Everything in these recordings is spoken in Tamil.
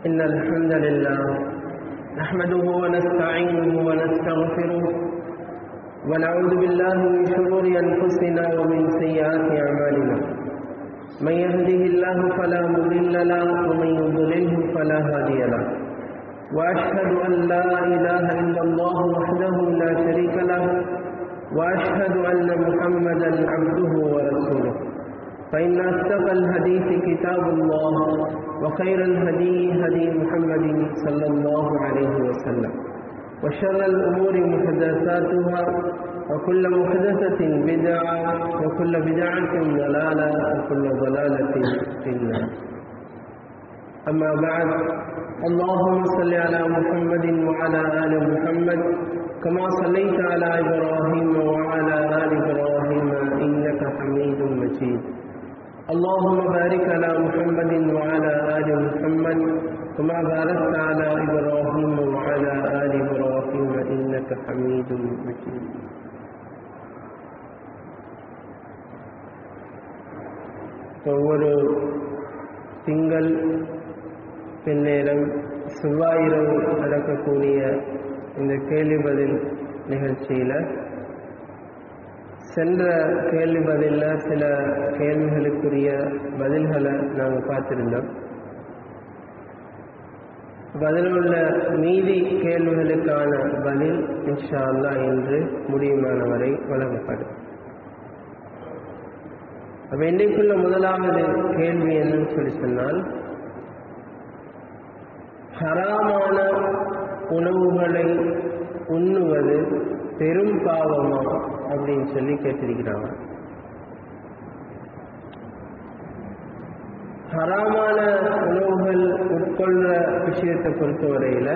إن الحمد لله نحمده ونستعينه ونستغفره ونعوذ بالله من شرور أنفسنا ومن سيئات أعمالنا من يهده الله فلا مضل له ومن يضلله فلا هادي له وأشهد أن لا إله إلا الله وحده لا شريك له وأشهد أن محمدا عبده ورسوله فإن أصدق الحديث كتاب الله وخير الهدي هدي محمد صلى الله عليه وسلم وشر الأمور محدثاتها وكل محدثة بدعة وكل بدعة ضلالة وكل ضلالة في النار أما بعد اللهم صل على محمد وعلى آل محمد كما صليت على إبراهيم وعلى آل إبراهيم إنك حميد مجيد اللهم بارك على محمد وعلى آل محمد كما باركت على إبراهيم وعلى آل إبراهيم إنك حميد مجيد ஒவ்வொரு திங்கள் பின்னேரம் செவ்வாயிரவு நடக்கக்கூடிய இந்த கேள்வி பதில் நிகழ்ச்சியில் சென்ற கேள்வி பதிலில் சில கேள்விகளுக்குரிய பதில்களை நாங்கள் பார்த்துருந்தோம் பதில் உள்ள மீதி கேள்விகளுக்கான பதில் இன்ஷா அல்லா என்று முடியுமான வரை வழங்கப்படும் அப்போ இன்றைக்குள்ள முதலாவது கேள்வி என்னன்னு சொல்லி சொன்னால் ஹராமான உணவுகளை உண்ணுவது பெரும் பாவமா அப்படின்னு சொல்லி கேட்டிருக்கிறாங்க ஹராமான உணவுகள் உட்கொள்ற விஷயத்தை பொறுத்தவரையில்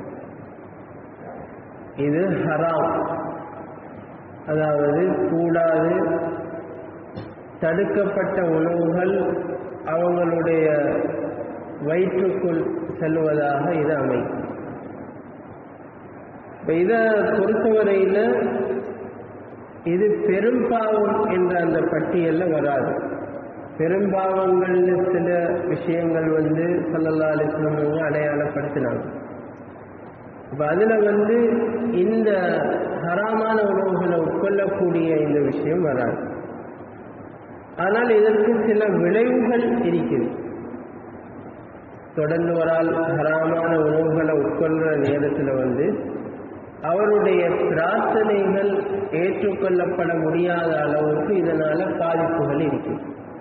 இது ஹராம் அதாவது கூடாது தடுக்கப்பட்ட உணவுகள் அவங்களுடைய வயிற்றுக்குள் செல்வதாக இது அமையும் இப்போ இதை பொறுத்தவரையில் இது பெரும்பாவம் என்ற அந்த பட்டியலில் வராது பெரும்பாவங்கள்னு சில விஷயங்கள் வந்து சல்லல்லா அலிஸ்லமவங்க அடையாளப்படுத்தினாங்க இப்போ அதில் வந்து இந்த ஹராமான உணவுகளை உட்கொள்ளக்கூடிய இந்த விஷயம் வராது ஆனால் இதற்கு சில விளைவுகள் இருக்குது தொடர்ந்து வரால் ஹராமான உணவுகளை உட்கொள்கிற நேரத்தில் வந்து அவருடைய பிரார்த்தனைகள் ஏற்றுக்கொள்ளப்பட முடியாத அளவுக்கு இதனால பாதிப்புகள் இருக்கு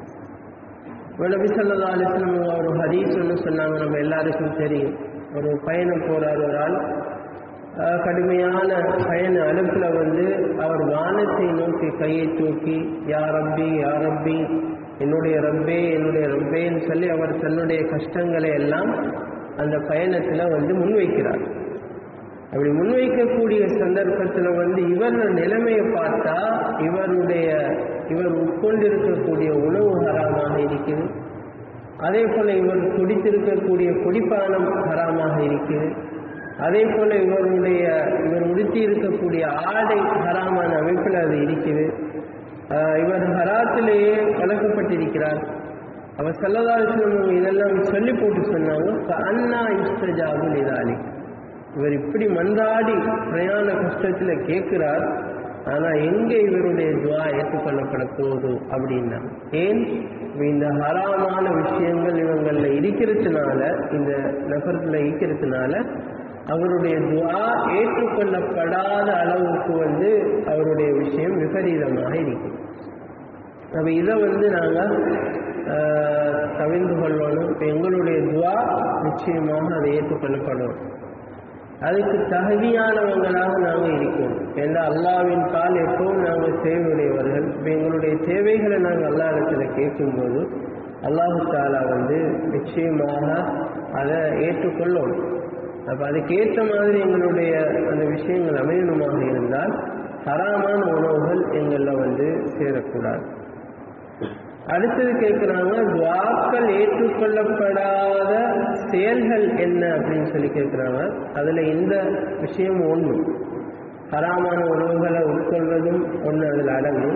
நபி சொல்லா அலிஸ்லம் ஒரு ஹதீஸ் ஒன்று சொன்னாங்க நம்ம எல்லாருக்கும் தெரியும் ஒரு பயணம் போறார் ஒரு ஆள் கடுமையான பயண அனுப்பில் வந்து அவர் வானத்தை நோக்கி கையை தூக்கி யா ரப்பி யா ரப்பி என்னுடைய ரப்பே என்னுடைய ரப்பேன்னு சொல்லி அவர் தன்னுடைய கஷ்டங்களை எல்லாம் அந்த பயணத்தில் வந்து முன்வைக்கிறார் அப்படி முன்வைக்கக்கூடிய சந்தர்ப்பத்தில் வந்து இவர் நிலைமையை பார்த்தா இவருடைய இவர் உட்கொண்டிருக்கக்கூடிய உணவு ஹராமாக இருக்குது அதே போல இவர் குடித்திருக்கக்கூடிய குடிப்பானம் ஹராமாக இருக்குது அதே போல இவருடைய இவர் உடுத்தி இருக்கக்கூடிய ஆடை ஹராமான அமைப்பில் அது இருக்குது இவர் ஹராத்திலேயே கலக்கப்பட்டிருக்கிறார் அவர் செல்லதாசனம் இதெல்லாம் சொல்லி போட்டு சொன்னாங்க அண்ணா இஷ்டஜாபுல் இதாலி இவர் இப்படி மன்றாடி பிரயாண கஷ்டத்தில் கேட்கிறார் ஆனால் எங்கே இவருடைய துவா ஏற்றுக்கொள்ளப்பட போகுது அப்படின்னா ஏன் இந்த ஹராமான விஷயங்கள் இவங்களில் இருக்கிறதுனால இந்த நபர்களில் இருக்கிறதுனால அவருடைய துவா ஏற்றுக்கொள்ளப்படாத அளவுக்கு வந்து அவருடைய விஷயம் விபரீதமாக இருக்கும் அப்போ இதை வந்து நாங்கள் தவிர்ந்து கொள்ளணும் இப்போ எங்களுடைய துவா நிச்சயமாக அதை ஏற்றுக்கொள்ளப்படும் அதுக்கு தகுதியானவங்களாக நாங்கள் இருக்கோம் ஏன்னா அல்லாவின் பால் எப்பவும் நாங்கள் தேவையுடையவர்கள் இப்போ எங்களுடைய தேவைகளை நாங்கள் அல்லா இடத்துல கேட்கும்போது அல்லாஹு தாலா வந்து நிச்சயமாக அதை ஏற்றுக்கொள்ளும் அப்போ அதுக்கேற்ற மாதிரி எங்களுடைய அந்த விஷயங்கள் அமையணுமாக இருந்தால் தரமான உணவுகள் எங்களில் வந்து சேரக்கூடாது அடுத்தது கேட்குறாங்க துவாக்கள் ஏற்றுக்கொள்ளப்படாத செயல்கள் என்ன அப்படின்னு சொல்லி கேட்குறாங்க அதில் இந்த விஷயம் ஒன்று ஹராமான உணவுகளை உட்கொள்வதும் ஒன்று அதில் அடங்கும்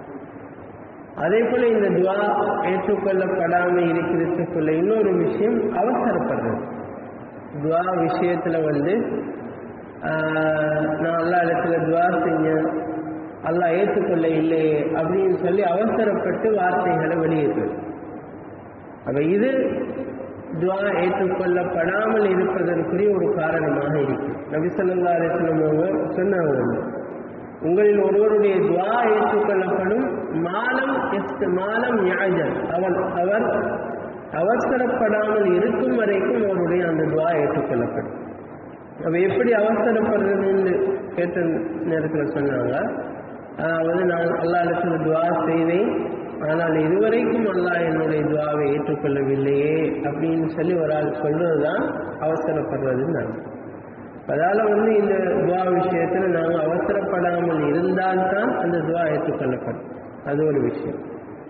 அதே போல இந்த துவா ஏற்றுக்கொள்ளப்படாமல் இருக்கிறதுக்குள்ள இன்னொரு விஷயம் அவசரப்படுறது துவா விஷயத்துல வந்து ஆஹ், நான் அல்லா இடத்துல துவா செஞ்சேன் அல்லாஹ் ஏற்றுக்கொள்ள இல்லையே அப்படின்னு சொல்லி அவசரப்பட்டு வார்த்தைகளை வெளியிடுறது அப்ப இது துவா ஏற்றுக்கொள்ளப்படாமல் இருப்பதற்குரிய ஒரு காரணமாக இருக்கு நபி ஸல்லல்லாஹு அலைஹி வஸல்லம் அவங்க சொன்னாங்க ஒண்ணு. உங்களில் ஒருவருடைய துவா ஏற்றுக்கொள்ளப்படும் மாலம் எஸ்ட் மாலம் யாஜர் அவர் அவர் அவசரப்படாமல் இருக்கும் வரைக்கும் அவருடைய அந்த துவா ஏற்றுக்கொள்ளப்படும் அப்ப எப்படி அவசரப்படுறதுன்னு கேட்ட நேரத்தில் சொன்னாங்க அதாவது நான் அல்லா இடத்துல துவா செய்தேன் ஆனால் இதுவரைக்கும் அல்லாஹ் என்னுடைய துவாவை ஏற்றுக்கொள்ளவில்லையே அப்படின்னு சொல்லி ஒரு ஆள் சொல்றதுதான் அவசரப்படுறதுன்னு அர்த்தம். அதால வந்து இந்த துவா விஷயத்துல நாங்கள் அவசரப்படாமல் இருந்தால்தான் அந்த துவா ஏற்றுக்கொள்ளப்படும் அது ஒரு விஷயம்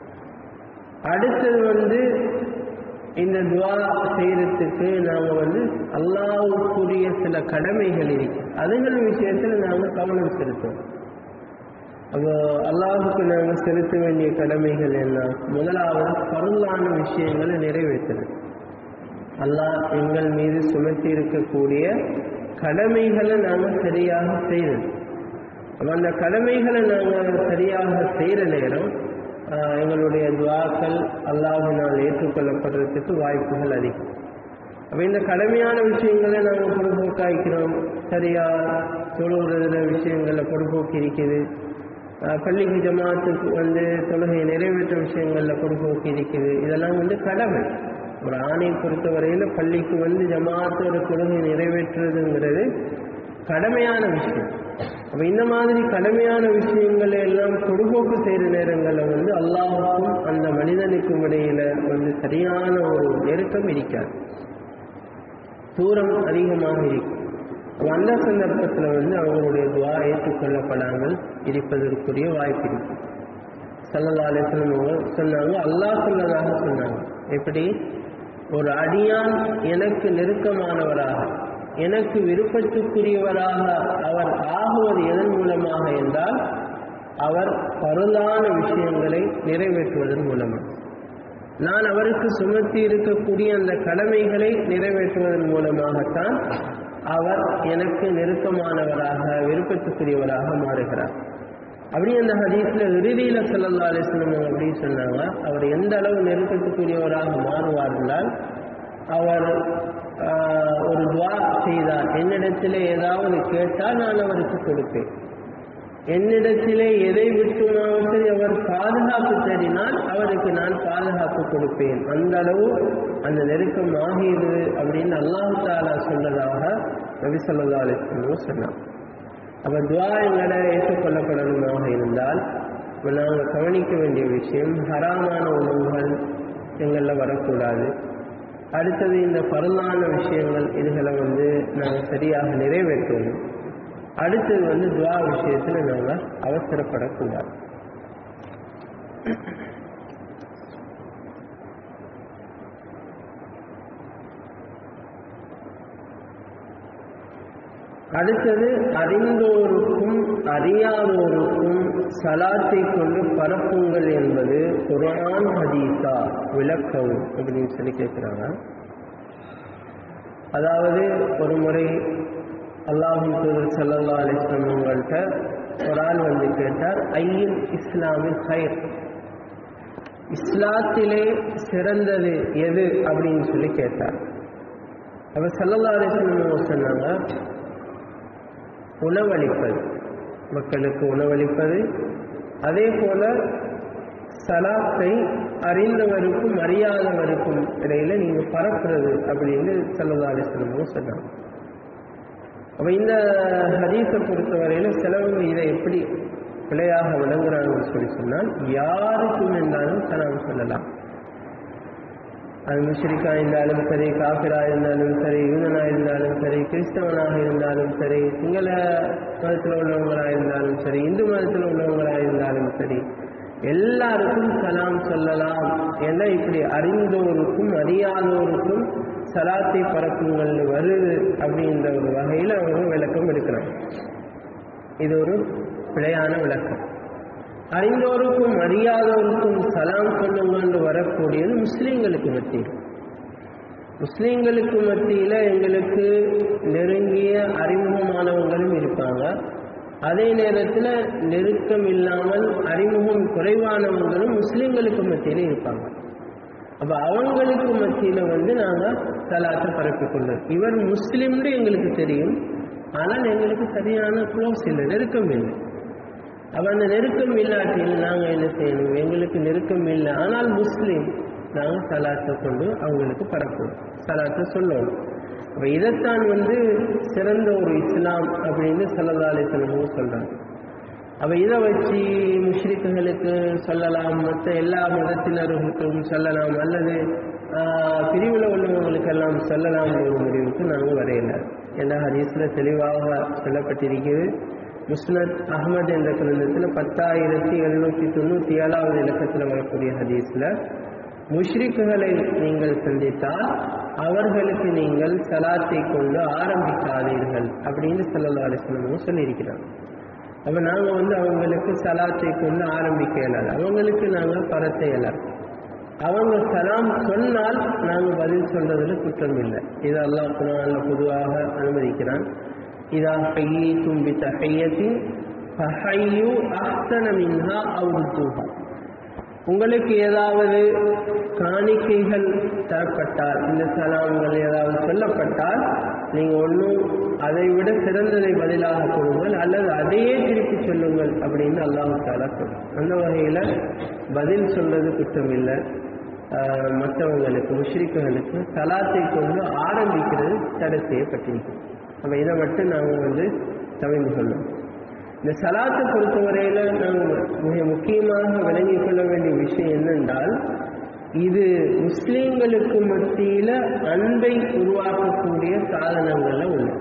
அடுத்தது வந்து இந்த துவா செய்யறதுக்கு நாங்க வந்து அல்லாவுக்குரிய சில கடமைகள் இருக்கு அதுகள் விஷயத்துல நாங்க கவனம் செலுத்துவோம் அப்போ அல்லாஹுக்கு நாங்க செலுத்த வேண்டிய கடமைகள் என்ன முதலாவது பருளான விஷயங்களை நிறைவேற்றுறது அல்லாஹ் எங்கள் மீது சுமத்தி இருக்கக்கூடிய கடமைகளை நாங்கள் சரியாக செய்யறது அப்ப அந்த கடமைகளை நாங்கள் சரியாக செய்கிற நேரம் ஆஹ், எங்களுடைய துவாக்கள் அல்லாஹினால் ஏற்றுக்கொள்ளப்படுறதுக்கு வாய்ப்புகள் அதிகம் அப்போ இந்த கடமையான விஷயங்களை நாங்கள் பொறுப்போக்காய்க்கிறோம் சரியா தொழுகிறதுல விஷயங்களில் பொறுப்போக்கி இருக்குது ஆஹ், பள்ளிக்கு ஜமாத்துக்கு வந்து தொழுகை நிறைவேற்ற விஷயங்களில் பொறுப்போக்கி இருக்குது இதெல்லாம் வந்து கடமை ஒரு ஆணை பொறுத்தவரையில் பள்ளிக்கு வந்து ஜமாத்தோட தொழுகை நிறைவேற்றுறதுங்கிறது கடமையான விஷயம் அப்ப இந்த மாதிரி கடமையான விஷயங்களை எல்லாம் பொடுபோக்கு செய்கிற நேரங்களில் வந்து அல்லாஹுக்கும் அந்த மனிதனுக்கும் இடையில வந்து சரியான ஒரு நெருக்கம் இருக்காது தூரம் அதிகமாக இருக்கும் அப்ப அந்த சந்தர்ப்பத்தில் வந்து அவங்களுடைய துவா ஏற்றுக்கொள்ளப்படாமல் இருப்பதற்குரிய வாய்ப்பு இருக்கு சல்லல்லா அலிஸ்லம் அவங்க சொன்னாங்க அல்லாஹ் சொன்னதாக சொன்னாங்க எப்படி ஒரு அடியான் எனக்கு நெருக்கமானவராக எனக்கு விருப்பத்துக்குரியவராக அவர் ஆகுவது எதன் மூலமாக என்றால் அவர் பருளான விஷயங்களை நிறைவேற்றுவதன் மூலமாக நான் அவருக்கு சுமத்தி இருக்கக்கூடிய அந்த கடமைகளை நிறைவேற்றுவதன் மூலமாகத்தான் அவர் எனக்கு நெருக்கமானவராக விருப்பத்துக்குரியவராக மாறுகிறார் அப்படி அந்த ஹதீஸ்ல இறுதியில ஸல்லல்லாஹு அலைஹி வஸல்லம் அப்படி சொன்னாங்க அவர் எந்த அளவு நெருக்கத்துக்குரியவராக மாறுவார் என்றால் அவர் ஆஹ், ஒரு துவா செய்தார் என்னிடத்திலே ஏதாவது கேட்டால் நான் அவருக்கு கொடுப்பேன் என்னிடத்திலே எதை விட்டுமாவது சரி அவர் பாதுகாப்பு தேடினால் அவருக்கு நான் பாதுகாப்பு கொடுப்பேன் அந்த அளவு அந்த நெருக்கம் ஆகியது அப்படின்னு அல்லாஹ் தாலா சொன்னதாக நபி ஸல்லல்லாஹு அலைஹி வஸல்லம் சொன்னார் அப்ப துவா எங்களை ஏற்றுக்கொள்ளப்படணுமாக இருந்தால் இப்ப நாங்கள் கவனிக்க வேண்டிய விஷயம் ஹராமான உணவுகள் எங்களில் வரக்கூடாது அடுத்தது இந்த பரலான விஷயங்கள் இதுகளை வந்து நாங்கள் சரியாக நிறைவேற்றணும் அடுத்தது வந்து துவா விஷயத்தில் நாங்கள் அவசரப்படக்கூடாது அடுத்தது அறிந்தோருக்கும் அறியாதோருக்கும் சலாத்தை கொண்டு பரப்புங்கள் என்பது குர்ஆன் ஹதீஸா விளக்கவும் அப்படின்னு சொல்லி கேட்குறாங்க அதாவது ஒரு முறை அல்லாஹின் தூதர் சல்லல்லா அலிஸ்லாம் உங்கள்கிட்ட ஒரு ஆள் வந்து கேட்டார் ஐயில் இஸ்லாமில் ஹைர் இஸ்லாத்திலே சிறந்தது எது அப்படின்னு சொல்லி கேட்டார் அப்ப சல்லல்லா அலிஸ்லாம் சொன்னாங்க உணவளிப்பது மக்களுக்கு உணவளிப்பது அதே போல சலாத்தை அறிந்தவருக்கும் அறியாதவருக்கும் இடையில நீங்க பரப்புறது அப்படின்னு சல்லல்லா அலிஸ்லமும் சொன்னாங்க அப்ப இந்த ஹதீஸை பொறுத்தவரையில சிலவங்க இதை எப்படி பிழையாக விளங்குறாங்கன்னு சொல்லி சொன்னால் யாருக்கும் என்றாலும் சலாம் சொல்லலாம் அது முஷ்ரிக்கா இருந்தாலும் சரி காபிரா இருந்தாலும் சரி யூதனா இருந்தாலும் சரி கிறிஸ்தவனாக இருந்தாலும் சரி சிங்கள மதத்தில் உள்ளவங்களாக இருந்தாலும் சரி இந்து மதத்தில் உள்ளவங்களாக இருந்தாலும் சரி எல்லாருக்கும் சலாம் சொல்லலாம் என இப்படி அறிந்தோருக்கும் அறியாதோருக்கும் சலாத்தை பரப்புங்கள் வருது அப்படின்ற ஒரு வகையில் அவங்க விளக்கம் எடுக்கிறாங்க இது ஒரு பிழையான விளக்கம் அறிந்தோருக்கும் அறியாதோருக்கும் சலாம் சொல்லுங்கள் வரக்கூடியது முஸ்லீம்களுக்கு மத்தியில் முஸ்லீம்களுக்கு மத்தியில் எங்களுக்கு நெருங்கிய அறிமுகமானவங்களும் இருப்பாங்க அதே நேரத்தில் நெருக்கம் இல்லாமல் அறிமுகம் குறைவானவங்களும் முஸ்லீம்களுக்கு மத்தியில் இருப்பாங்க அப்போ அவங்களுக்கு மத்தியில் வந்து நாங்கள் சலாத்தை பரப்பிக்கொண்டோம் இவர் முஸ்லீம்னு எங்களுக்கு தெரியும் ஆனால் எங்களுக்கு சரியான க்ளோஸ் இல்லை நெருக்கம் இல்லை அப்போ அந்த நெருக்கம் இல்லாட்டில் நாங்கள் என்ன செய்யணும் எங்களுக்கு நெருக்கம் இல்லை ஆனால் முஸ்லீம் நாங்கள் சலாத்தை கொண்டு அவங்களுக்கு பரப்புவோம் சலாத்தை சொல்லணும் அப்போ இதைத்தான் வந்து சிறந்த ஒரு இஸ்லாம் அப்படின்னு சல்லல்லா அலிஸ்லமும் சொல்கிறாங்க அப்போ இதை வச்சு முஷ்ரிக்குகளுக்கு சொல்லலாம் மற்ற எல்லா மதத்தினருக்கும் சொல்லலாம் அல்லது பிரிவில் உள்ளவங்களுக்கெல்லாம் சொல்லலாம் ஒரு முடிவுக்கு நாங்கள் வரையல ஏன்னா ஹதீஸில் தெளிவாக சொல்லப்பட்டிருக்கிறது முஸ்னத் அகமது என்ற கிரந்தத்தில் பத்தாயிரத்தி எழுநூற்றி தொண்ணூற்றி ஏழாவது இலக்கத்தில் வரக்கூடிய ஹதீஸில் முஷ்ரிக்குகளை நீங்கள் சந்தித்தால் அவர்களுக்கு நீங்கள் சலாத்தை கொண்டு ஆரம்பிக்காதீர்கள் அப்படின்னு சொல்லலா அலிஸ்லமும் சொல்லியிருக்கிறாங்க அப்போ நாங்கள் வந்து அவங்களுக்கு சலாத்தை கொண்டு ஆரம்பிக்க இயலாது அவங்களுக்கு நாங்கள் பரத்த இயலாது அவங்க சலாம் சொன்னால் நாங்கள் பதில் சொல்றதுல குற்றம் இல்லை இது அல்லாஹ் குரானில் பொதுவாக அனுமதிக்கிறான் இதா ஹையி தும்பி தஹையத்தின் ஃபஹையு அஹ்சன மின்ஹா அவுதுஹா உங்களுக்கு ஏதாவது காணிக்கைகள் தரப்பட்டால் இந்த சலாம்கள் ஏதாவது சொல்லப்பட்டால் நீங்கள் ஒன்றும் அதை விட சிறந்ததை பதிலாக கொடுங்கள் அல்லது அதையே திருப்பி சொல்லுங்கள் அப்படின்னு அல்லாஹு தாலா சொல்லும் அந்த வகையில் பதில் சொல்றது குற்றம் இல்லை மற்றவங்களுக்கு முஷ்ரிக்குகளுக்கு சலாத்தை கொண்டு ஆரம்பிக்கிறது தடை செய்யப்பட்டிருக்கு அப்போ இதை மட்டும் நாங்கள் வந்து தவிர்த்து சொல்லணும் இந்த சலாத்தை பொறுத்தவரையில் நாங்கள் மிக முக்கியமாக விளங்கிக் கொள்ள வேண்டிய விஷயம் என்னென்றால் இது முஸ்லீம்களுக்கு மத்தியில் அன்பை உருவாக்கக்கூடிய சாதனங்கள்ல ஒன்று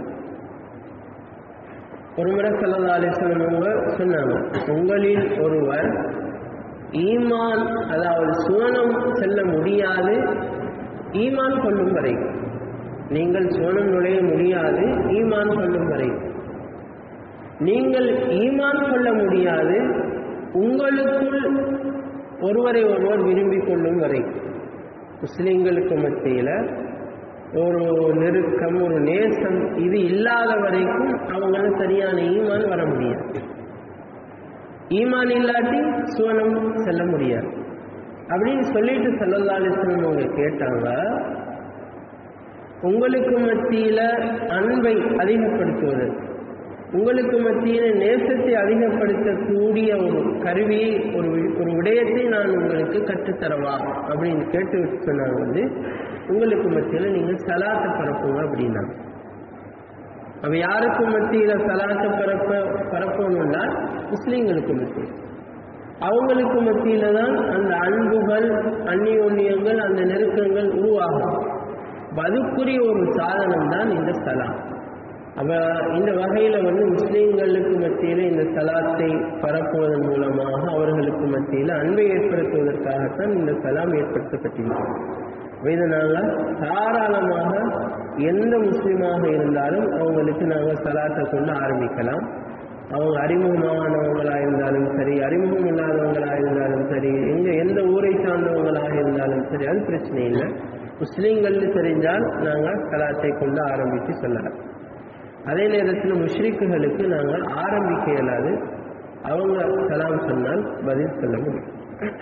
ஒரு முறை சல்லா அலிஸ்லம் அவங்க சொன்னாங்க உங்களில் ஒருவர் ஈமான் அதாவது சுவனம் செல்ல முடியாது ஈமான் கொள்ளும் வரை நீங்கள் சுவனம் நுழைய முடியாது ஈமான் கொள்ளும் வரை நீங்கள் ஈமான் கொள்ள முடியாது உங்களுக்குள் ஒருவரை ஒருவர் விரும்பிக் கொள்ளும் வரை முஸ்லிம்களுக்கு மத்தியில் ஒரு நெருக்கம் ஒரு நேசம் இது இல்லாத வரைக்கும் அவங்கள சரியான ஈமான் வர முடியாது ஈமான் இல்லாட்டி சுவனம் செல்ல முடியாது அப்படின்னு சொல்லிட்டு செல்லல்லாலிசனம் அவங்க கேட்டாங்க உங்களுக்கு மத்தியில அன்பை அதிகப்படுத்துவதற்கு உங்களுக்கு மத்தியில் நேசத்தை அதிகப்படுத்தக்கூடிய ஒரு கருவியை ஒரு ஒரு விடயத்தை நான் உங்களுக்கு கற்றுத்தரவா அப்படின்னு கேட்டு சொன்னாங்க வந்து உங்களுக்கு மத்தியில் நீங்கள் சலாத்தை பரப்புங்க அப்படின்னா அவ யாருக்கு மத்தியில் சலாத்தை பரப்ப பரப்பணும்னா முஸ்லீம்களுக்கு மத்தியில் அவங்களுக்கு மத்தியில தான் அந்த அன்புகள் அந்நியோன்யங்கள் அந்த நெருக்கங்கள் உருவாகும் அதுக்குரிய ஒரு சாதனம் தான் இந்த சலாம் அப்ப இந்த வகையில வந்து முஸ்லீம்களுக்கு மத்தியில இந்த சலாத்தை பரப்புவதன் மூலமாக அவர்களுக்கு மத்தியில அன்பை ஏற்படுத்துவதற்காகத்தான் இந்த சலாம் ஏற்படுத்தப்பட்டிருக்கிறது இதனால தாராளமாக எந்த முஸ்லீமாக இருந்தாலும் அவங்களுக்கு நாங்கள் சலாத்தை கொண்டு ஆரம்பிக்கலாம் அவங்க அறிமுகமானவங்களாக இருந்தாலும் சரி அறிமுகம் இல்லாதவங்களாக இருந்தாலும் சரி எங்க எந்த ஊரை சார்ந்தவங்களாக இருந்தாலும் சரி அது பிரச்சனை இல்லை முஸ்லீம்கள் தெரிஞ்சால் நாங்கள் சலாத்தை கொண்டு ஆரம்பித்து சொல்லலாம் அதே நேரத்தில் முஷ்ரிக்குகளுக்கு நாங்கள் ஆரம்பிக்க இயலாது அவங்க சலாம் சொன்னால் பதில் சொல்ல முடியும்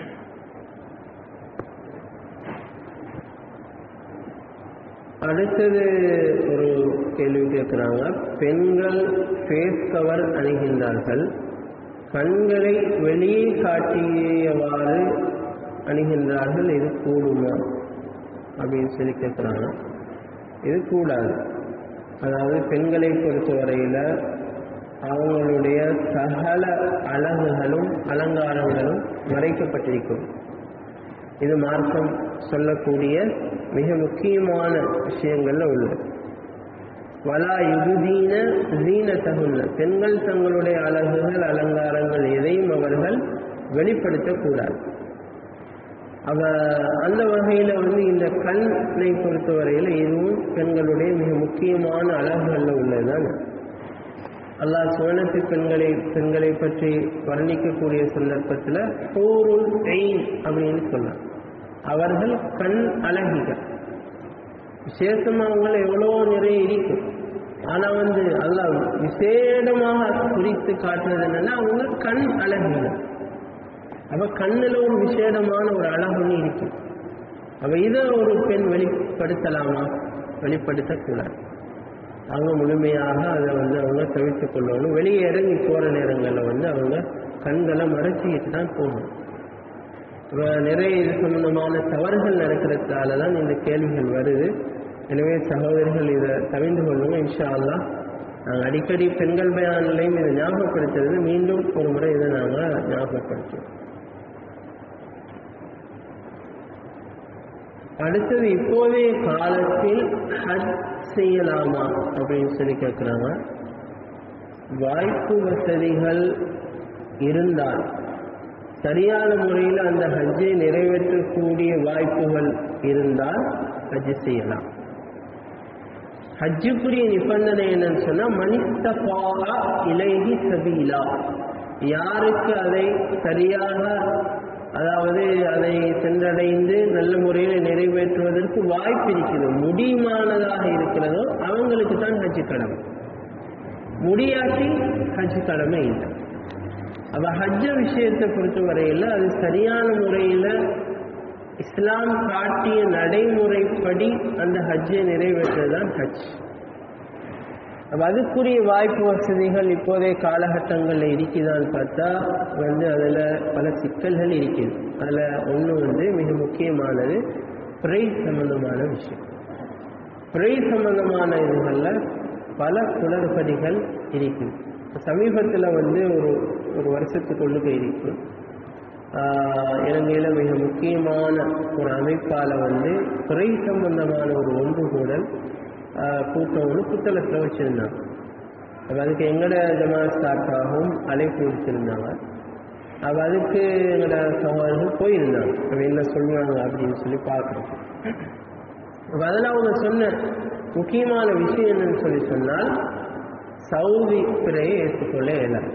அடுத்தது ஒரு கேள்வி கேட்குறாங்க பெண்கள் ஃபேஸ் கவர் அணிகின்றார்கள் கண்களை வெளியே காட்டியவாறு அணிகின்றார்கள் இது கூடுமா அப்படின்னு சொல்லி கேட்குறாங்க இது கூடாது அதாவது பெண்களை பொறுத்தவரையில் அவங்களுடைய சகல அழகுகளும் அலங்காரங்களும் மறைக்கப்பட்டிருக்கும் இது மார்க்கம் சொல்லக்கூடிய மிக முக்கியமான விஷயங்கள்ல உள்ளது வலா யுகுதீன தகுந்த பெண்கள் தங்களுடைய அழகுகள் அலங்காரங்கள் எதையும் அவர்கள் வெளிப்படுத்தக்கூடாது அவ அந்த வகையில வந்து இந்த கண்ணை பொறுத்தவரையில இதுவும் பெண்களுடைய மிக முக்கியமான அழகுகள்ல உள்ளதுதான் அல்லாஹ் சுவனத்து பெண்களை பெண்களை பற்றி வர்ணிக்கக்கூடிய சந்தர்ப்பத்தில் ஹூருல் எயின் அப்படின்னு சொன்னார் அவர்கள் கண் அழகிகள் விசேஷமா அவங்கள எவ்வளோ நிறைய இருக்கும் ஆனா வந்து அல்லாஹ் விசேடமாக குறித்து காட்டுறது என்னன்னா அவங்க கண் அழகுங்க அப்ப கண்ணுல ஒரு விசேடமான ஒரு அழகுன்னு இருக்கு அப்ப இதை ஒரு பெண் வெளிப்படுத்தலாமா வெளிப்படுத்தக்கூடாது அவங்க முழுமையாக அதை வந்து அவங்க தவிர்த்துக் கொள்ளணும் வெளியே இறங்கி போற நேரங்களில் வந்து அவங்க கண்களை மறைச்சிக்கிட்டு தான் போகணும் இப்ப நிறைய இது சம்பந்தமான தவறுகள் நடக்கிறதால தான் இந்த கேள்விகள் வருது எனவே சகோதரிகள் இதை தவிர்த்து கொள்ளுங்க இன்ஷா அல்லாஹ் நாங்கள் அடிக்கடி பெண்கள் பயானிலையும் இதை ஞாபகப்படுத்துறது மீண்டும் ஒரு முறை இதை நாங்கள் ஞாபகப்படுத்துவோம் அடுத்தது இப்போதைய காலத்தில் ஹஜ் செய்யலாமா அப்படின்னு சொல்லி கேட்குறாங்க வாய்ப்பு வசதிகள் இருந்தால் சரியான முறையில் அந்த ஹஜ்ஜை நிறைவேற்றக்கூடிய வாய்ப்புகள் இருந்தால் ஹஜ் செய்யலாம் ஹஜ்ஜுக்குரிய நிபந்தனை என்னன்னு சொன்னா மனிதபாகா இலைகி சபீலா யாருக்கு அதை சரியாக அதாவது அதை சென்றடைந்து நல்ல முறையில் நிறைவேற்றுவதற்கு வாய்ப்பு இருக்கிறதோ முடியுமானதாக இருக்கிறதோ அவங்களுக்கு தான் ஹஜ்ஜு கடமை முடியாட்டி ஹஜ் கடமை இல்லை அப்ப ஹஜ்ஜ விஷயத்தை பொறுத்த வரையில் அது சரியான முறையில் இஸ்லாம் காட்டிய நடைமுறைப்படி அந்த ஹஜ்ஜை நிறைவேற்றுறது தான் ஹஜ் அப்ப அதுக்குரிய வாய்ப்பு வசதிகள் இப்போதைய காலகட்டங்களில் இருக்குதான்னு பார்த்தா வந்து அதில் பல சிக்கல்கள் இருக்குது அதில் ஒன்று வந்து மிக முக்கியமானது பிரைஸ் சம்பந்தமான விஷயம் பிரைஸ் சம்பந்தமான இதுகளில் பல குளறுபடிகள் இருக்குது சமீபத்தில் வந்து ஒரு ஒரு வருஷத்துக்குள்ளுக்கு இருக்கு இலங்கையில் மிக முக்கியமான ஒரு அமைப்பால் வந்து துறை சம்பந்தமான ஒரு ஒன்று கூடல் கூட்டம் ஒன்று புத்தளத்தில் வச்சுருந்தாங்க அப்போ அதுக்கு எங்கட ஜமாத் சார்பாகவும் அழைப்பு விடுத்திருந்தாங்க அப்போ அதுக்கு எங்களோட சகோதரர்கள் போயிருந்தாங்க அப்போ என்ன சொல்லுவாங்க அப்படின்னு சொல்லி பார்க்குறோம் அப்போ அதில் அவங்க சொன்ன முக்கியமான விஷயம் என்னன்னு சொல்லி சொன்னால் சவுதி பிறையை ஏற்றுக்கொள்ள இயலாது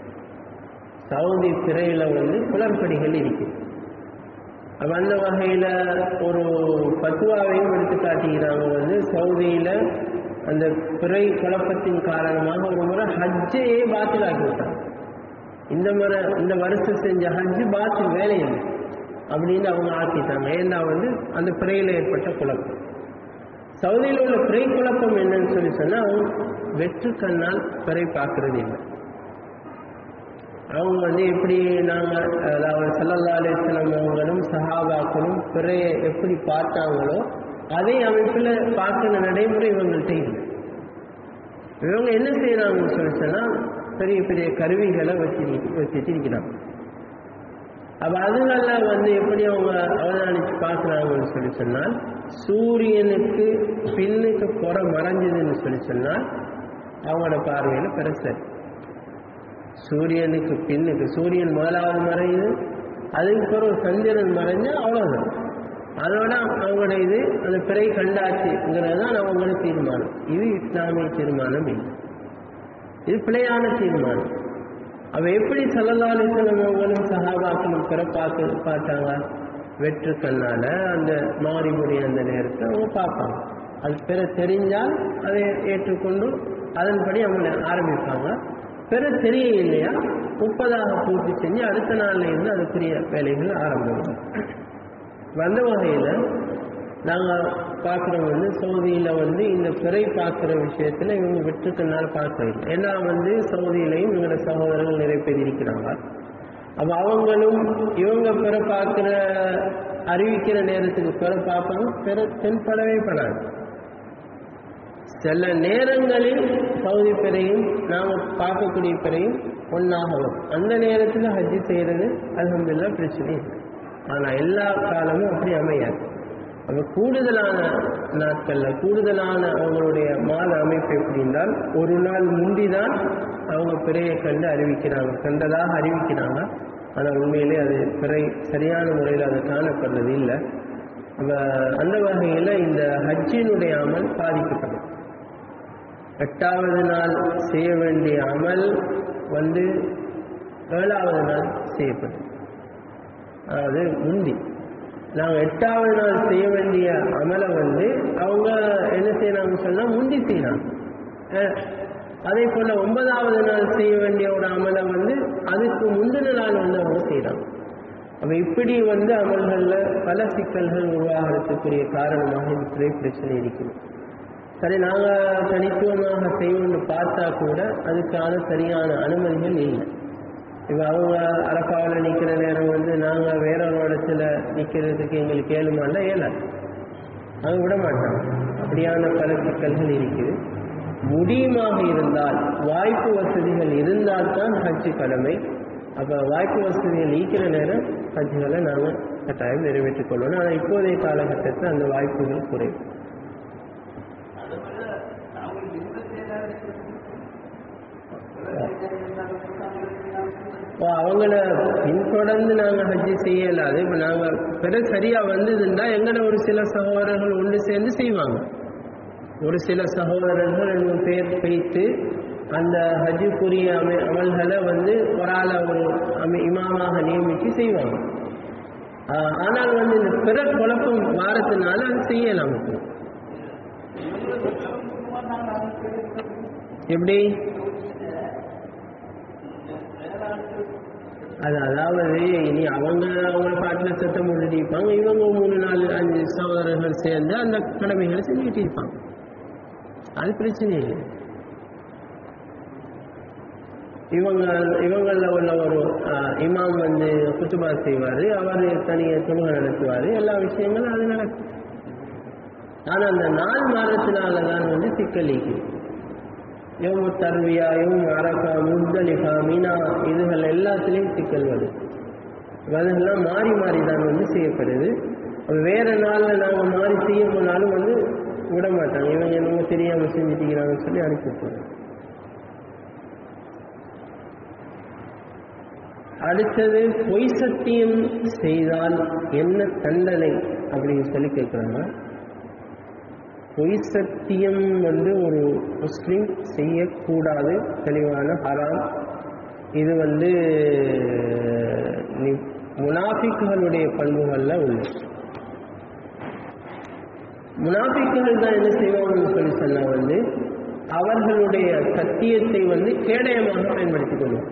சவுதி பிறையில் வந்து குளறுபடிகள் இருக்கு அப்ப அந்த வகையில் ஒரு பத்துவாவையும் எடுத்து காட்டுகிறாங்க வந்து சவுதியில் அந்த பிறை குழப்பத்தின் காரணமாக ஒரு முறை ஹஜ்ஜையே பாத்திலாக்கி விட்டாங்க இந்த முறை இந்த வருஷம் செஞ்ச ஹஜ்ஜு பாத்தில் வேலையில்லை அப்படின்னு அவங்க ஆக்கிட்டாங்க ஏன்னா வந்து அந்த பிறையில் ஏற்பட்ட குழப்பம் சவுதியில் உள்ள பிறை குழப்பம் என்னன்னு சொல்லி சொன்னால் அவங்க வெற்று கண்ணால் பிறை பார்க்கறது இல்லை அவங்க வந்து எப்படி நாங்கள் அதாவது சல்லல்லா அலிஸ்லாம் அவங்களும் சஹாபாக்களும் பிறையை எப்படி பார்த்தாங்களோ அதே அமைப்பில் பார்க்கிற நடைமுறை இவங்கள்ட்ட இல்லை இவங்க என்ன செய்யறாங்கன்னு சொல்லி சொன்னால் பெரிய பெரிய கருவிகளை வச்சு வச்சுட்டு இருக்கிறாங்க அப்ப அதுகளில் வந்து எப்படி அவங்க அவதானிச்சு பார்க்குறாங்கன்னு சொல்லி சொன்னால் சூரியனுக்கு பின்னுக்கு புற மறைஞ்சதுன்னு சொல்லி சொன்னால் அவங்களோட பார்வையில் பெருசரி சூரியனுக்கு பின்னுக்கு சூரியன் முதலாவது மறையுது அதுக்கு பிறகு சந்திரன் மறைஞ்சா அவ்வளோதான் அதோட அவங்களோட இது அந்த பிறை கண்டாச்சுங்கிறது தான் அவங்களோட தீர்மானம் இது இஸ்லாமிய தீர்மானம் இல்லை இது பிழையான தீர்மானம் அவ எப்படி சல்லல்லாலிசலம் அவங்களும் சஹாபாக்களும் பிற பார்த்து பார்த்தாங்க வெற்று கண்ணால அந்த மாறிபுரி அந்த நேரத்தை அவங்க பார்ப்பாங்க அது பிற தெரிஞ்சால் அதை ஏற்றுக்கொண்டு அதன்படி அவங்க ஆரம்பிப்பாங்க பிற தெரிய இல்லையா முப்பதாக பூர்த்தி செஞ்சு அடுத்த நாள்ல இருந்து அதுக்குரிய வேலைகள் ஆரம்பிக்கும் வந்த வகையில் நாங்கள் பார்க்குறோம் வந்து சவுதியில் வந்து இந்த பிறை பார்க்குற விஷயத்தில் இவங்க வெற்றுக்கண்ணால் பார்க்கறது ஏன்னா வந்து சவுதியிலையும் இவங்களோட சகோதரர்கள் நிறைய பேர் இருக்கிறாங்க அப்போ அவங்களும் இவங்க பிற பார்க்குற அறிவிக்கிற நேரத்துக்கு பிற பார்ப்பாங்க பிற தென்படவே படாது சில நேரங்களில் சவுதி பிறையும் நாம் பார்க்கக்கூடிய பிறையும் ஒன்றாக வரும் அந்த நேரத்தில் ஹஜ்ஜி செய்கிறது அலமதுல்லா பிரச்சனை இல்லை ஆனால் எல்லா காலமும் அப்படி அமையாது அப்போ கூடுதலான நாட்களில் கூடுதலான அவங்களுடைய மாத அமைப்பு எப்படி இருந்தால் ஒரு நாள் முந்தி தான் அவங்க பிறையை கண்டு அறிவிக்கிறாங்க கண்டதாக அறிவிக்கிறாங்க ஆனால் உண்மையிலே அது பிறை சரியான முறையில் அது காணப்படுறது இல்லை அப்போ அந்த வகையில் இந்த ஹஜ்ஜினுடைய அமல் பாதிக்கப்படும் எட்டாவது நாள் செய்ய வேண்டிய அமல் வந்து ஏழாவது நாள் செய்யப்படும் அதாவது முந்தி நாங்கள் எட்டாவது நாள் செய்ய வேண்டிய அமலை வந்து அவங்க செய்யறாங்கன்னு சொன்னா முந்தி செய்யறாங்க அஹ், அதே போல ஒன்பதாவது நாள் செய்ய வேண்டிய ஒரு அமலை வந்து அதுக்கு முந்தின நாள் வந்து அவங்க செய்யறாங்க அப்ப இப்படி வந்து அமல்கள்ல பல சிக்கல்கள் உருவாகிறதுக்குரிய காரணமாக இந்த துறை பிரச்சனை இருக்குது சரி நாங்க தனித்துவமாக செய்வோம்னு பார்த்தா கூட அதுக்கான சரியான அனுமதிகள் இல்லை இப்ப அவங்க அரப்பாவில் நிக்கிற நேரம் வந்து நாங்க வேற ஒரு இடத்துல நிக்கிறதுக்கு எங்களுக்கு ஏழுமால ஏழாது அவங்க விட மாட்டாங்க அப்படியான பல சிக்கல்கள் இருக்குது முடியுமாக இருந்தால் வாய்ப்பு வசதிகள் இருந்தால் தான் ஹஜ்ஜு கடமை அப்ப வாய்ப்பு வசதிகள் ஈக்கிற நேரம் ஹஜ்ஜுகளை நாங்கள் கட்டாயம் நிறைவேற்றிக் கொள்ளணும் ஆனால் இப்போதைய காலகட்டத்தில் அந்த வாய்ப்புகள் குறைவு இப்போ அவங்கள பின்தொடர்ந்து நாங்கள் ஹஜ்ஜி செய்யலாது இப்போ நாங்கள் பிற சரியாக வந்ததுன்னா எங்களை ஒரு சில சகோதரர்கள் ஒன்று சேர்ந்து செய்வாங்க ஒரு சில சகோதரர்கள் ரெண்டு பேர் வைத்து அந்த ஹஜ்ஜுக்குரிய அமை அமல்களை வந்து ஒரு ஆளை ஒரு அமை இமாமாக நியமித்து செய்வாங்க ஆஹ் ஆனால் வந்து இந்த பிற குழப்பம் வாரத்தினால அது செய்யலாம் இப்போ. எப்படி அது அதாவது இனி அவங்க அவங்க பாட்டில் சத்தம் போட்டுட்டு இருப்பாங்க இவங்க மூணு நாலு அஞ்சு சகோதரர்கள் சேர்ந்து அந்த கடமைகளை செஞ்சுக்கிட்டு இருப்பாங்க அது பிரச்சனை இல்லை இவங்க இவங்கள உள்ள ஒரு ஆஹ், இமாம் வந்து குத்துபா செய்வார் அவர் தனியாக தொழுகை நடத்துவார் எல்லா விஷயங்களும் அது நடக்கும் ஆனால் அந்த நாள் மாறத்தினால தான் வந்து சிக்கலிக்கு யோமு தர்வியா யோமு அரபா முஸ்தலிஃபா மீனா இதுகள் எல்லாத்துலேயும் சிக்கல் வருது அதெல்லாம் மாறி மாறி தான் வந்து செய்யப்படுது அப்ப வேற நாளில் நாங்கள் மாறி செய்ய போனாலும் வந்து விட மாட்டாங்க இவங்க என்னமோ தெரியாமல் செஞ்சுட்டீங்கன்னு சொல்லி அனுப்பி விட்டுருவாங்க அடுத்தது பொய் சத்தியம் செய்தால் என்ன தண்டனை அப்படின்னு சொல்லி கேட்குறாங்க பொய் சத்தியம் வந்து ஒரு முஸ்லிம் செய்யக்கூடாது தெளிவான ஹராம் இது வந்து நி- முனாஃபிக்குகளுடைய பண்புகளில் உள்ளது முனாஃபிக்குகள் தான் என்ன செய்வாங்கன்னு சொல்லி சொன்னா வந்து அவர்களுடைய சத்தியத்தை வந்து கேடயமாக பயன்படுத்திக் கொள்வாங்க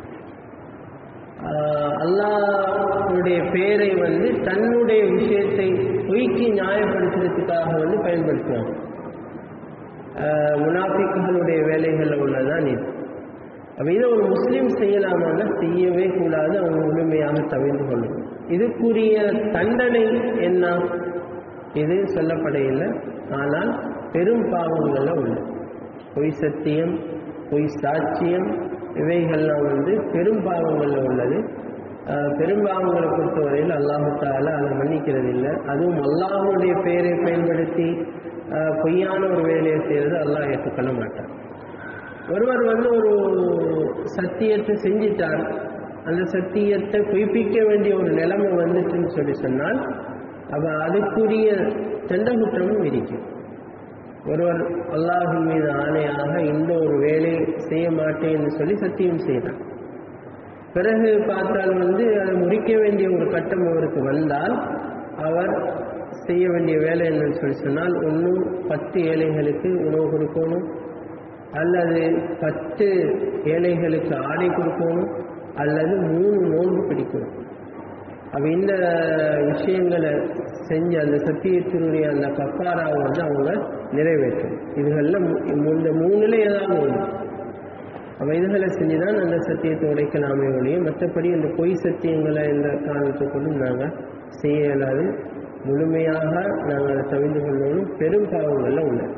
ஆஹ் அல்லாஹ்வுடைய பெயரை வந்து தன்னுடைய விஷயத்தை பொய்க்கு நியாயப்படுத்துறதுக்காக வந்து பயன்படுத்துவாங்க ஆஹ் முனாஃபிக்குகளுடைய வேலைகளில் உள்ளதான் இது அப்ப இதை ஒரு முஸ்லீம் செய்யலாமான்னா செய்யவே கூடாது அவங்க முழுமையாக தவிர்த்து கொள்ளணும் இதுக்குரிய தண்டனை என்ன இது சொல்லப்படையில்லை ஆனால் பெரும் பாவங்களில் உள்ளது பொய் சத்தியம் பொய் சாட்சியம் இவைகள்லாம் வந்து பெரும் பாவங்களில் உள்ளது ஆஹ் பெரும் பாவங்களை பொறுத்தவரையில் அல்லாஹு தாலா அதை மன்னிக்கிறது இல்லை அதுவும் அல்லாஹ்வுடைய பெயரை பயன்படுத்தி ஆஹ் பொய்யான ஒரு வேலையை செய்யறது அல்லாஹ் ஏற்றுக்கொள்ள மாட்டான் ஒருவர் வந்து ஒரு சத்தியத்தை செஞ்சிட்டார் அந்த சத்தியத்தை பொய்ப்பிக்க வேண்டிய ஒரு நிலைமை வந்துச்சுன்னு சொல்லி சொன்னால் அப்ப அதுக்குரிய தண்டகுற்றமும் இருக்கும் ஒருவர் அல்லாஹின் மீது ஆணையாக இந்த ஒரு வேலை செய்ய மாட்டேன்னு சொல்லி சத்தியம் செய்தார் பிறகு பார்த்தால் வந்து அதை முடிக்க வேண்டிய ஒரு கட்டம் அவருக்கு வந்தால் அவர் செய்ய வேண்டிய வேலை என்னன்னு சொல்லி சொன்னால் ஒன்று பத்து ஏழைகளுக்கு உணவு கொடுக்கணும் அல்லது பத்து ஏழைகளுக்கு ஆடை கொடுக்கணும் அல்லது மூணு நோன்பு பிடிக்கணும் அப்ப இந்த விஷயங்களை செஞ்சு அந்த சத்தியத்தினுடைய அந்த கப்பாராவை வந்து அவங்க நிறைவேற்றும் இதுகளில் மு- இந்த மூணுல ஏதாவது ஒன்று அப்ப இதுகளை செஞ்சுதான் அந்த சத்தியத்தை உடைக்கலாமே ஒழிய மற்றபடி இந்த பொய் சத்தியங்களை இந்த காரணத்தை கொண்டு நாங்கள் செய்ய இயலாது முழுமையாக நாங்கள் அதை தவிர்த்து கொள்ளணும் பெரும் பாவங்களில் உள்ளது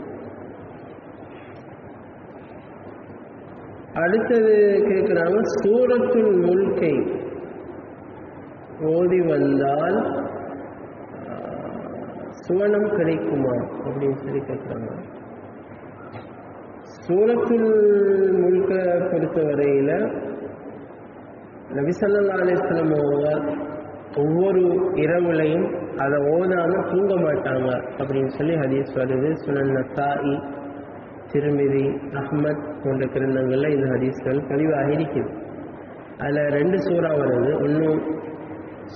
அடுத்தது கேட்குறாங்க சூரத்துல் முல்கை ஓதி வந்தால் ஆஹ், சுவனம் கிடைக்குமா அப்படின்னு சொல்லி கேட்குறாங்க சூரத்துல் முல்க பொறுத்தவரையில் நபிசல்லா அலிஸ்லம் அவங்க ஒவ்வொரு இரவுலையும் அதை ஓதாம தூங்க மாட்டாங்க அப்படின்னு சொல்லி ஹதீஸ் வருது சுனன் நசாஇ திருமிதி அஹ்மத் போன்ற கிரந்தங்கள்ல இந்த ஹதீஸ்கள் பதிவாக இருக்குது அதில் ரெண்டு சூறா வருது ஒன்று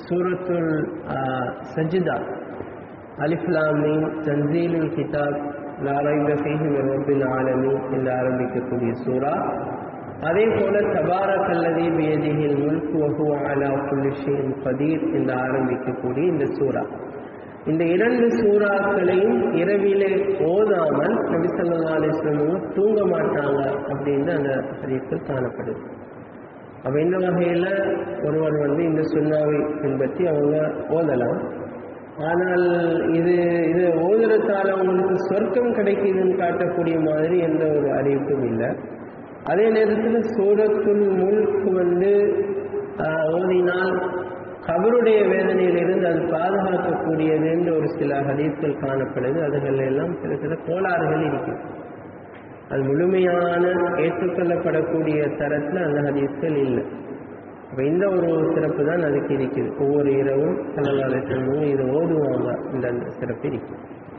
சூரத்துல் ஆஹ், சஜிதா அலிஃப்லாமீன் தன்சீலுல் கிதாப் லாரைந்த செய்தி ரப்பில் ஆலமி என்று ஆரம்பிக்கக்கூடிய சூறா அதே போல தபாரக் அல்லதி பியதிகில் முல்கு வஹுவ அலா குல்லி ஷைஇன் கதீர் என்று ஆரம்பிக்கக்கூடிய இந்த சூறா இந்த இரண்டு சூறாக்களையும் இரவிலே ஓதாமல் நபி ஸல்லல்லாஹு அலைஹி வஸல்லம் தூங்க மாட்டாங்க அப்படின்னு அந்த ஹதீஸில் காணப்படுது அப்ப இந்த வகையில ஒருவர் வந்து இந்த சுண்ணாவை பின்பற்றி அவங்க ஓதலாம் ஆனால் இது இது ஓதுறதால அவங்களுக்கு சொர்க்கம் கிடைக்குதுன்னு காட்டக்கூடிய மாதிரி எந்த ஒரு அறிவிப்பும் இல்லை அதே நேரத்தில் சூரத்துல் முல்க் வந்து ஆஹ், ஓதினால் கபருடைய வேதனையிலிருந்து அது பாதுகாக்கக்கூடியது என்று ஒரு சில ஹதீஸ்கள் காணப்படுது அதுகள் எல்லாம் சில சில கோளாறுகள் இருக்குது அது முழுமையான ஏற்றுக்கொள்ளப்படக்கூடிய தரத்தில் அந்த ஹதீஸ்கள் இல்லை அப்ப இந்த ஒரு சிறப்பு தான் அதுக்கு இருக்குது ஒவ்வொரு இரவும் சல்லல்லாஹு செல்வமும் இதை ஓதுவாங்க இந்த அந்த சிறப்பு இருக்கு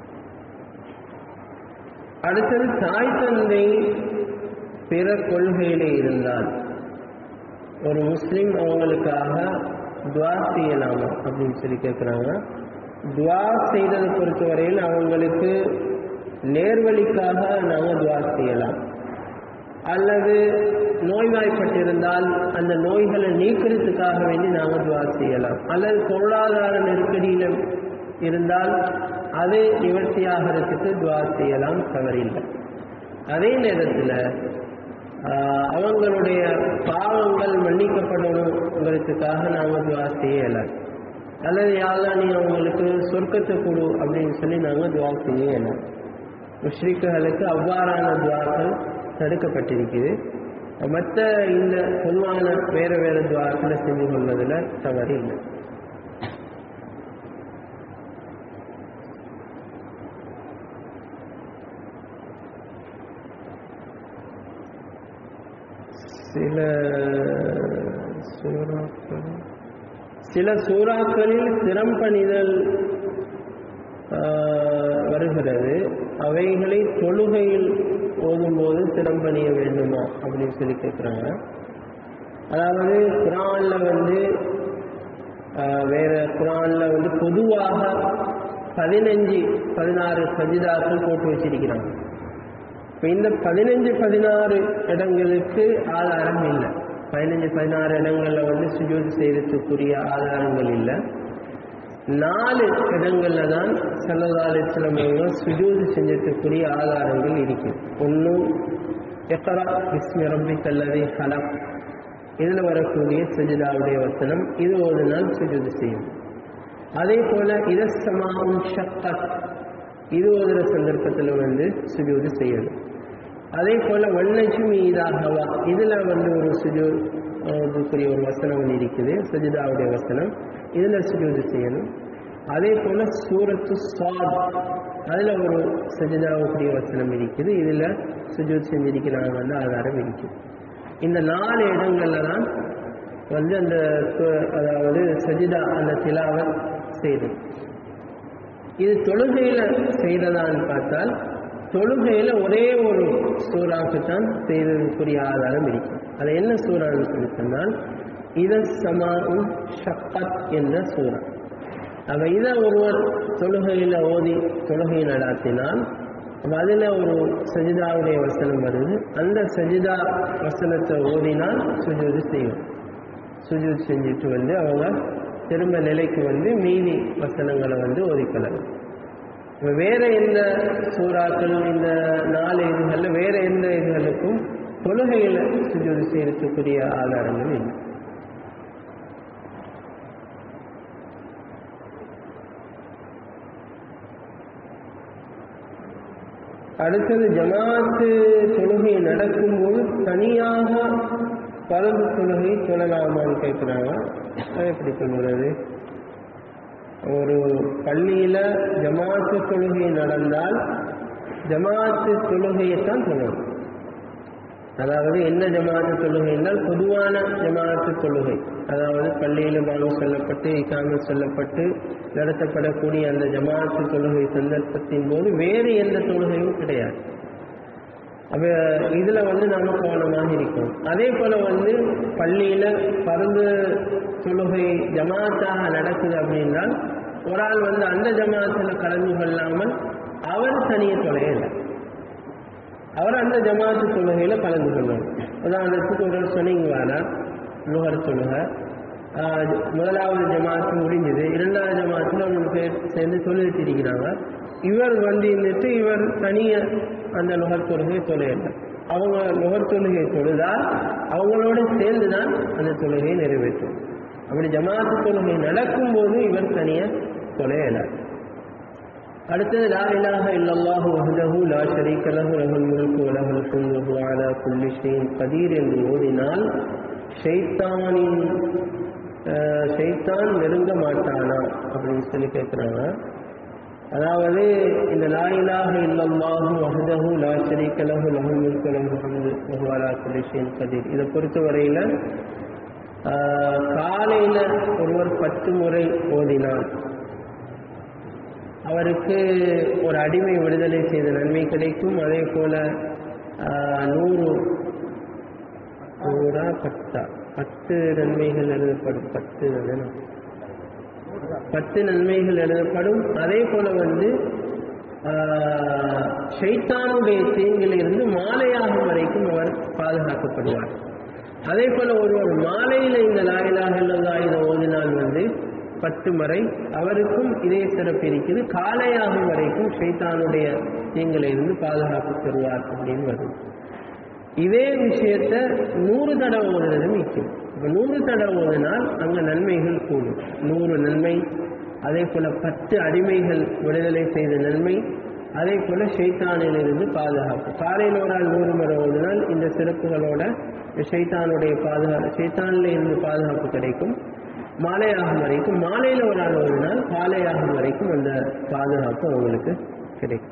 அடுத்தது தாய் தந்தை பிற கொள்கையிலே இருந்தால் ஒரு முஸ்லிம் அவங்களுக்காக துவா செய்யலாமா அப்படின்னு சொல்லி கேட்குறாங்க துவா செய்ததை பொறுத்தவரையில் அவங்களுக்கு நேர்வழிக்காக நாங்கள் துவா செய்யலாம் அல்லது நோய்வாய்ப்பட்டிருந்தால் அந்த நோய்களை நீக்கிறதுக்காக வேண்டி நாங்கள் துவா செய்யலாம் அல்லது பொருளாதார நெருக்கடியில் இருந்தால் அது நிவர்த்தியாகிறதுக்கு துவா செய்யலாம் தவறில்லை அதே நேரத்தில் ஆஹ், அவங்களுடைய பாவங்கள் மன்னிக்கப்படணுங்கிறதுக்காக நாங்கள் துவா செய்யலாம் அல்லது யாரெல்லாம் நீ அவங்களுக்கு சொர்க்கத்தை கொடு அப்படின்னு சொல்லி நாங்கள் துவா செய்யலாம் முஷ்ரிக்குகளுக்கு அவ்வாறான துவாக்கள் தடுக்கப்பட்டிருக்குது மற்ற இந்த பொதுவான வேற வேற துவாக்களை செஞ்சு கொள்வதில் தவறு இல்லை சில சூறாக்கள் சில சூறாக்களில் சிரம்பணிதல் ஆஹ், வருகிறது அவைகளை தொழுகையில் ஓதும்போது சிரம்பணிய வேண்டுமா அப்படின்னு சொல்லி கேட்குறாங்க அதாவது குரான்ல வந்து ஆஹ், வேற குரான்ல வந்து பொதுவாக பதினஞ்சு பதினாறு சஜிதாக்கள் போட்டு வச்சிருக்கிறாங்க இப்போ இந்த பதினஞ்சு பதினாறு இடங்களுக்கு ஆதாரம் இல்லை பதினஞ்சு பதினாறு இடங்கள்ல வந்து சுஜூத் செய்யறதுக்குரிய ஆதாரங்கள் இல்லை நாலு இடங்கள்ல தான் சல்லதாலிஸ்லம் அவங்க சுஜூது செஞ்சதுக்குரிய ஆதாரங்கள் இருக்கு ஒன்று எக்கரா இஸ்மி ரப்பி கல்லதை ஹலக் இதில் வரக்கூடிய சஜிதாவுடைய வசனம் இது ஒரு நாள் சுஜூது செய்யும் அதே போல இதசமாவும் ஷக்கத் இது ஒரு சந்தர்ப்பத்தில் வந்து சுஜூது செய்யணும் அதே போல வல்லஜும் ஈதாகவா இதுல வந்து ஒரு சுஜூத் அதுக்குரிய ஒரு வசனம் ஒன்று இருக்குது சஜிதாவுடைய வசனம் இதுல சுஜூது செய்யணும் அதே போல சூரத்து சாத் அதுல ஒரு சஜிதாவுக்குரிய வசனம் இருக்குது இதுல சுஜூத் செஞ்சிருக்கிறாங்க வந்து ஆதாரம் இருக்குது இந்த நாலு இடங்கள்ல தான் வந்து அந்த சு- அதாவது சஜிதா அந்த திலாவத் செய்யுது இது தொழுகையில செய்ததான்னு பார்த்தால் தொழுகையில ஒரே ஒரு சூறாக்கு தான் செய்ததற்குரிய ஆதாரம் இருக்கும் அது என்ன சூறான்னு சொல்லி சொன்னால் இத சமாவும் ஷக்கத் என்ற சூறா அப்ப இதை ஒருவர் தொழுகையில ஓதி தொழுகை நடாத்தினால் அப்ப அதுல ஒரு சஜிதாவுடைய வசனம் வருது அந்த சஜிதா வசனத்தை ஓதினால் சுஜூது செய்யும் சுஜூத் செஞ்சுட்டு வந்து அவங்க திரும்ப நிலைக்கு வந்து மீதி வசனங்களை வந்து ஓதிக்கலாம் இப்ப வேற எந்த சூறாக்கள் இந்த நாலு இதுகளில் வேற எந்த இதுகளுக்கும் தொழுகையில் சுஜூது செய்யறதுக்குரிய ஆதாரங்கள் இல்லை அடுத்தது ஜமாத்து தொழுகை நடக்கும்போது தனியாக பரந்து தொழுகை தொழலாமான்னு கேட்குறாங்க அதை எப்படி சொல்கிறது ஒரு பள்ளியில ஜமாத்து தொழுகை நடந்தால் ஜமாத்து தொழுகையைத்தான் சொல்லணும் அதாவது என்ன ஜமாத்து தொழுகை என்றால் பொதுவான ஜமாத்து தொழுகை அதாவது பள்ளியில் பாங்கு சொல்லப்பட்டு இக்காமல் சொல்லப்பட்டு நடத்தப்படக்கூடிய அந்த ஜமாத்து தொழுகை சந்தர்ப்பத்தின் போது வேறு எந்த தொழுகையும் கிடையாது அப்ப இதுல வந்து நாம கவனமாக இருக்கணும் அதே போல வந்து பள்ளியில பருந்து தொழுகை ஜமாத்தாக நடக்குது அப்படின்னால் ஒரு ஆள் வந்து அந்த ஜமாத்துல கலந்து கொள்ளாமல் அவர் தனிய தொலையல அவர் அந்த ஜமாத்து தொழுகையில கலந்து கொள்ளணும் உதாரணத்துக்கு ஒரு சொன்னீங்க வேணா நுகர் தொழுகை ஆஹ் முதலாவது ஜமாத்து முடிஞ்சது இரண்டாவது ஜமாத்துல மூணு பேர் சேர்ந்து தொழுது இருக்கிறாங்க இவர் வந்து இருந்துட்டு இவர் தனிய அந்த நுகர் தொழுகையை தொலையல அவங்க நுகர் தொழுகை தொழுதால் அவங்களோட சேர்ந்து தான் அந்த தொழுகையை நிறைவேற்றும் அப்படி ஜமாத்து தொழுகை நடக்கும்போது இவர் தனிய தொலையலார் அடுத்தது லா இலாஹ இல்லல்லாஹு வஹ்தஹு லா ஷரீக லஹு லஹுல் முல்கு வ லஹுல் ஹம்து வஹுவ அலா குல்லி ஷைஇன் கதீர் என்று ஓதினால் ஷைத்தானின் அஹ், ஷைத்தான் நெருங்க மாட்டானா அப்படின்னு சொல்லி கேட்குறாங்க அதாவது இந்த லா இலாஹ இல்லல்லாஹு வஹ்தஹு லா ஷரீக லஹு லஹுல் முல்கு வ லஹுல் ஹம்து வஹுவ அலா குல்லி ஷைஇன் கதீர் இதை பொறுத்தவரையில் காலையில் ஒருவர் பத்து முறை ஓதினான் அவருக்கு ஒரு அடிமை விடுதலை செய்த நன்மை கிடைக்கும் அதே போல ஆஹ், நூறு நூறா பத்தா பத்து நன்மைகள் எழுதப்படும் பத்து தானே? பத்து நன்மைகள் எழுதப்படும் அதே போல வந்து ஆஹ், ஷைத்தானுடைய தீங்கிலிருந்து மாலையாகும் வரைக்கும் அவர் பாதுகாக்கப்படுவார் அதே போல ஒருவர் மாலையில இந்த லாயிலாக இல்லதா இதை ஓதினால் வந்து பத்து முறை அவருக்கும் இதே சிறப்பு இருக்குது காலையாகும் வரைக்கும் ஷைத்தானுடைய தீங்கிலிருந்து பாதுகாப்பு பெறுவார் அப்படின்னு வரும் இதே விஷயத்த நூறு தடவை ஓதுனது மிக்கும் இப்போ நூறு தடவை ஓதினால் அங்க நன்மைகள் கூடும் நூறு நன்மை அதே போல பத்து அடிமைகள் விடுதலை செய்த நன்மை அதே போல ஷைத்தானிலிருந்து பாதுகாப்பு காலையில் ஒரு ஆள் நூறு முறை ஓதினால் இந்த சிறப்புகளோட ஷைத்தானுடைய பாதுகாப்பு ஷைத்தானில் இருந்து பாதுகாப்பு கிடைக்கும் மாலையாகும் வரைக்கும் மாலையில் ஒரு ஆள் ஓதினால் காலையாகும் வரைக்கும் அந்த பாதுகாப்பு அவங்களுக்கு கிடைக்கும்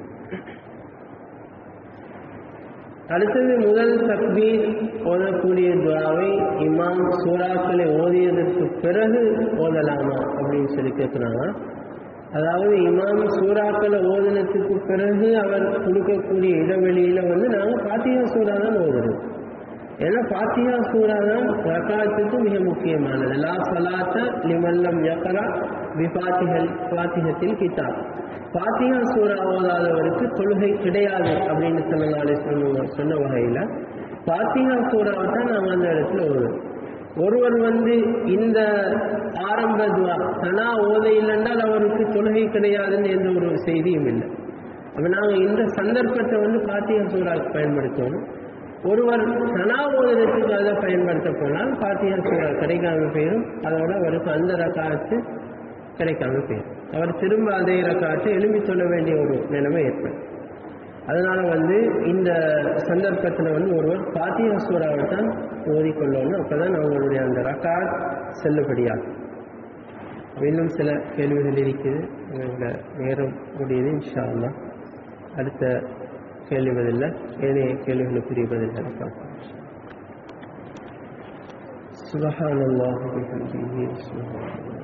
அடுத்தது முதல் தக்பீர் ஓதக்கூடிய துவாவை இமாம் சூறாக்களை ஓதியதற்கு பிறகு ஓதலாமா அப்படின்னு சொல்லி கேட்குறாங்க அதாவது இமாம் சூறாக்களை ஓதினத்துக்கு பிறகு அவர் கொடுக்கக்கூடிய இடைவெளியில வந்து நாங்கள் பாத்தியா சூறா தான் ஓதுறோம் ஏன்னா பாத்தியா சூறா தான் ரக்காத்துக்கு மிக முக்கியமானது லா சலாத்த லிமல்லம் யக்கரா விபாத்திகள் பாத்திகத்தில் கிதாப் பாத்தியா சூறா ஓதாதவருக்கு தொழுகை கிடையாது அப்படின்னு சொன்னனாலே சொன்ன வகையில் பாத்தியா சூறாவை தான் நாங்கள் அந்த இடத்துல ஓதுறோம் ஒருவர் வந்து இந்த ஆரம்ப துவா தனா ஓத இல்லைன்றால் அவருக்கு தொழுகை கிடையாதுன்னு எந்த ஒரு செய்தியும் இல்லை அப்போ நாங்கள் இந்த சந்தர்ப்பத்தை வந்து பாத்தியா சூறாக்கு பயன்படுத்தணும் ஒருவர் தனா ஓதுறதுக்கு அதை பயன்படுத்த போனால் பாத்தியா சூறா கிடைக்காம போயிடும் அதோட அவருக்கு அந்த ரக்காத்து கிடைக்காம போயிடும் அவர் திரும்ப அதே ரக்காத்து எழுப்பி சொல்ல வேண்டிய ஒரு நிலைமை ஏற்படும் அதனால வந்து இந்த சந்தர்ப்பத்தில் வந்து ஒருவர் பாத்தியா சூறாவை தான் ஓதிக்கொள்ளணும் அப்பதான் அவங்களுடைய அந்த ரக்காத் செல்லுபடியாகும் இன்னும் சில கேள்விகள் இருக்குது எங்களோட நேரம் முடியுது இன்ஷா அல்லாஹ் அடுத்த கேள்வி பதில்ல ஏனைய கேள்விகளுக்குரிய பதில்களை பார்ப்போம் سبحان الله وبحمده سبحان الله